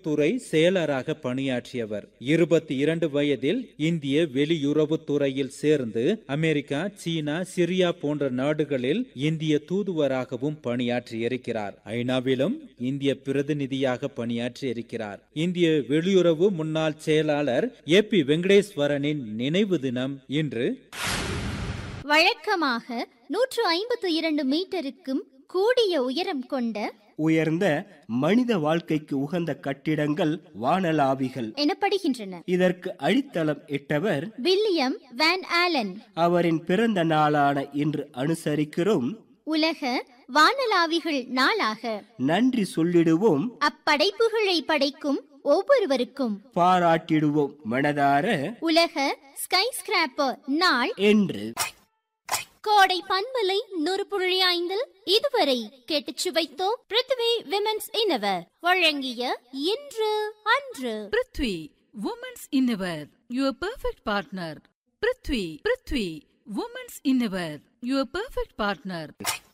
வெளியுறவுத்துறை செயலராக பணியாற்றியவர் இருபத்தி இரண்டு வயதில் இந்திய வெளியுறவுத்துறையில் சேர்ந்து அமெரிக்கா சீனா சிரியா போன்ற நாடுகளில் இந்திய தூதுவராகவும் பணியாற்றியிருக்கிறார் ஐநாவிலும் இந்திய பிரதிநிதியாக பணியாற்றியிருக்கிறார் இந்திய வெளியுறவு முன்னாள் செயலாளர் ஏ பி வெங்கடேஸ்வரனின் நினைவு தினம் இன்று வழக்கமாக நூற்று ஐம்பத்து இரண்டு மீட்டருக்கும் கூடிய உயரம் கொண்ட உயர்ந்த மனித வாழ்க்கைக்கு உகந்த கட்டிடங்கள் வானளாவிகள் எனப்படுகின்றன இதற்கு அடித்தளம் இட்டவர் வில்லியம் வேன் ஆலன் அவரின் பிறந்த நாளான இன்று அனுசரிக்கிறோம் உலக வானளாவிகள் நாளாக நன்றி சொல்லிடுவோம் அப்படைப்புகளை படைக்கும் ஒவ்வொருவருக்கும் பாராட்டிடுவோம் மனதார உலக ஸ்கை ஸ்கிராப்பர் நாள் என்று கோடை பண்பலை நூறு புள்ளி ஐந்தில் இதுவரை கேட்டுச் சுவைத்தோம் பிருத்வி விமென்ஸ் இன்னவர் வழங்கிய இன்று அன்று prithvi women's innerwear your perfect partner prithvi prithvi women's innerwear your perfect partner